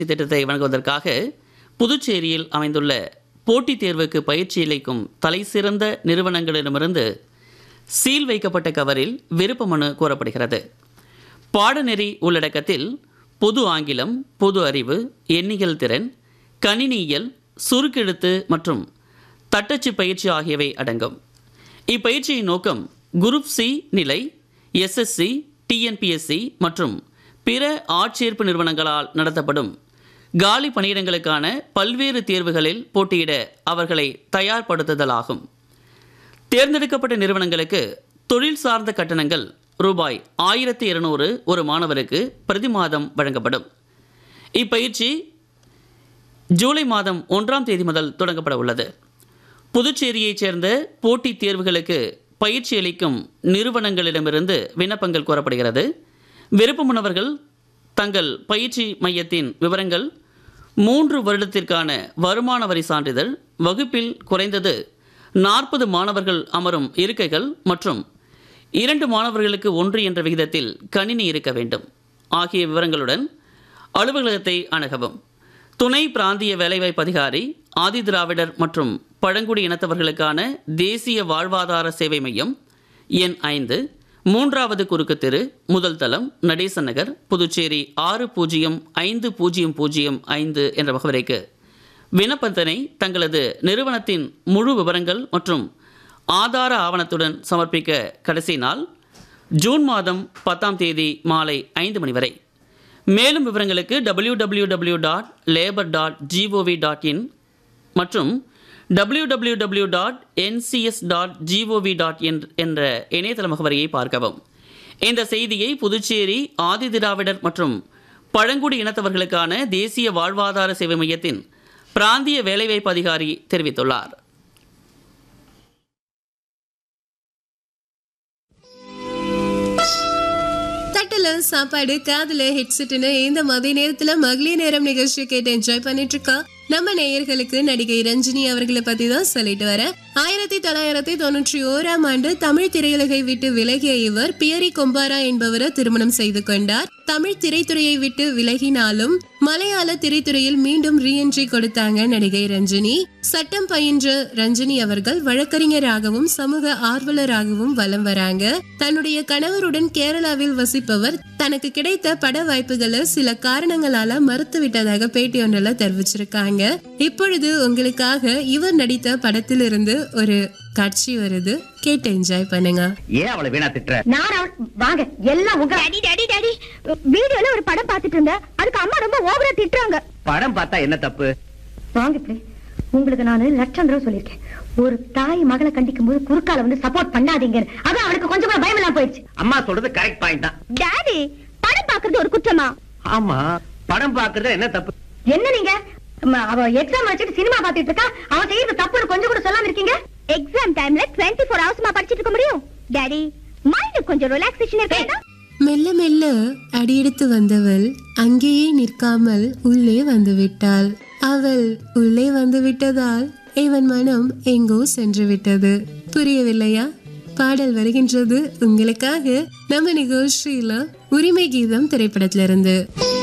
திட்டத்தை வழங்குவதற்காக புதுச்சேரியில் அமைந்துள்ள போட்டித் தேர்வுக்கு பயிற்சி அளிக்கும் தலைசிறந்த நிறுவனங்களிடமிருந்து சீல் வைக்கப்பட்ட கவரில் விருப்ப மனு கோரப்படுகிறது பாடநெறி உள்ளடக்கத்தில் பொது ஆங்கிலம் பொது அறிவு எண்ணியல் திறன் கணினியியல் சுருக்கெழுத்து மற்றும் தட்டச்சு பயிற்சி ஆகியவை அடங்கும் இப்பயிற்சியின் நோக்கம் குரூப் சி நிலை எஸ்எஸ்சி டிஎன்பிஎஸ்சி மற்றும் பிற ஆட்சேர்ப்பு நிறுவனங்களால் நடத்தப்படும் காலி பணியிடங்களுக்கான பல்வேறு தேர்வுகளில் போட்டியிட அவர்களை தயார்படுத்துதலாகும் தேர்ந்தெடுக்கப்பட்ட நிறுவனங்களுக்கு தொழில் சார்ந்த கட்டணங்கள் ரூபாய் ஆயிரத்தி இருநூறு ஒரு மாணவருக்கு பிரதி மாதம் வழங்கப்படும் இப்பயிற்சி ஜூலை மாதம் ஒன்றாம் தேதி முதல் தொடங்கப்பட உள்ளது புதுச்சேரியைச் சேர்ந்த போட்டித் தேர்வுகளுக்கு பயிற்சி அளிக்கும் நிறுவனங்களிடமிருந்து விண்ணப்பங்கள் கோரப்படுகிறது விருப்பமுள்ளவர்கள் தங்கள் பயிற்சி மையத்தின் விவரங்கள் மூன்று வருடத்திற்கான வருமான வரி சான்றிதழ் வகுப்பில் குறைந்தது நாற்பது மாணவர்கள் அமரும் இருக்கைகள் மற்றும் இரண்டு மாணவர்களுக்கு ஒன்று என்ற விகிதத்தில் கணினி இருக்க வேண்டும் ஆகிய விவரங்களுடன் அலுவலகத்தை அணுகவும் துணை பிராந்திய வேலைவாய்ப்பு அதிகாரி ஆதிதிராவிடர் மற்றும் பழங்குடி இனத்தவர்களுக்கான தேசிய வாழ்வாதார சேவை மையம் எண் ஐந்து மூன்றாவது குறுக்கு தெரு முதல் தளம் நடேசன் நகர் புதுச்சேரி ஆறு பூஜ்ஜியம் ஐந்து பூஜ்ஜியம் பூஜ்ஜியம் ஐந்து என்ற முகவரிக்கு விண்ணப்பத்தினை தங்களது நிறுவனத்தின் முழு விவரங்கள் மற்றும் ஆதார ஆவணத்துடன் சமர்ப்பிக்க கடைசி நாள் ஜூன் மாதம் பத்தாம் தேதி மாலை ஐந்து மணி வரை மேலும் விவரங்களுக்கு W W W dot labour dot GOV dot in மற்றும் W W W dot NCS dot GOV dot in என்ற இணையதள முகவரியை பார்க்கவும் இந்த செய்தியை புதுச்சேரி ஆதிதிராவிடர் மற்றும் பழங்குடி இனத்தவர்களுக்கான தேசிய வாழ்வாதார சேவை மையத்தின் பிராந்திய வேலைவாய்ப்பு அதிகாரி தெரிவித்துள்ளார் தட்டுல சாப்பாடு காதுல ஹெட்செட்னு இந்த மதிய நேரத்துல மகளிர் நேரம் நிகழ்ச்சியை கேட்டு என்ஜாய் பண்ணிட்டு இருக்கா நம்ம நேயர்களுக்கு நடிகை ரஞ்சினி அவர்களை பத்தி தான் சொல்லிட்டு வரேன் ஆயிரத்தி தொள்ளாயிரத்தி தொண்ணூற்றி ஓராம் ஆண்டு தமிழ் திரையுலகை விட்டு விலகிய இவர் பியரி கொம்பாரா என்பவரை திருமணம் செய்து கொண்டார் தமிழ் திரைத்துறையை விட்டு விலகினாலும் மலையாள திரைத்துறையில் மீண்டும் ரீஎன்ட்ரி கொடுத்தாங்க நடிகை ரஞ்சினி சட்டம் பயின்ற ரஞ்சினி அவர்கள் வழக்கறிஞராகவும் சமூக ஆர்வலராகவும் வலம் வராங்க தன்னுடைய கணவருடன் கேரளாவில் வசிப்பவர் தனக்கு கிடைத்த பட வாய்ப்புகளை சில காரணங்களால மறுத்து விட்டதாக பேட்டி ஒன்றில் தெரிவிச்சிருக்காங்க இப்பொழுது உங்களுக்காக இவர் நடித்த படத்திலிருந்து ஒரு காட்சி வருது கேட்டு என்ஜாய் பண்ணுங்க ஏன் அவளை வீணா திட்டுற நான் அவ- வாங்க எல்லாம் உங்க டாடி டாடி டாடி வீடியோல ஒரு படம் பார்த்துட்டு இருந்தேன் அதுக்கு அம்மா ரொம்ப ஓவரா திட்டுறாங்க படம் பார்த்தா என்ன தப்பு வாங்க பிள்ளை உங்களுக்கு நான் லட்சம் தடவை சொல்லியிருக்கேன் ஒரு தாய் மகளை கண்டிக்கும் போது குறுக்கால வந்து சப்போர்ட் பண்ணாதீங்க அதான் அவளுக்கு கொஞ்சம் கூட பயம் இல்லாம போயிடுச்சு அம்மா சொல்றது கரெக்ட் பாயிண்ட் தான் டாடி படம் பாக்குறது ஒரு குற்றமா ஆமா படம் பாக்குறது என்ன தப்பு என்ன நீங்க ம, அவ எக்ஸாம் வச்சுட்டு சினிமா பாத்துட்டு இருக்கா அவன் செய்யறது தப்புன்னு கொஞ்சம் கூட சொல்லாம இருக்கீங்க எக்ஸாம் டைம்ல 24 ஃபோர் ஹவர்ஸ்மா படிச்சிட்டு இருக்க முடியும் டாடி மைண்ட் கொஞ்சம் ரிலாக்ஸேஷன் இருக்கா மெல்ல மெல்ல அடியெடுத்து வந்தவள் அங்கேயே நிற்காமல் உள்ளே வந்து விட்டாள் அவள் உள்ளே வந்து விட்டதால் இவன் மனம் எங்கோ சென்று விட்டது புரியவில்லையா பாடல் வருகின்றது உங்களுக்காக நம்ம நிகழ்ச்சியில உரிமை கீதம் திரைப்படத்திலிருந்து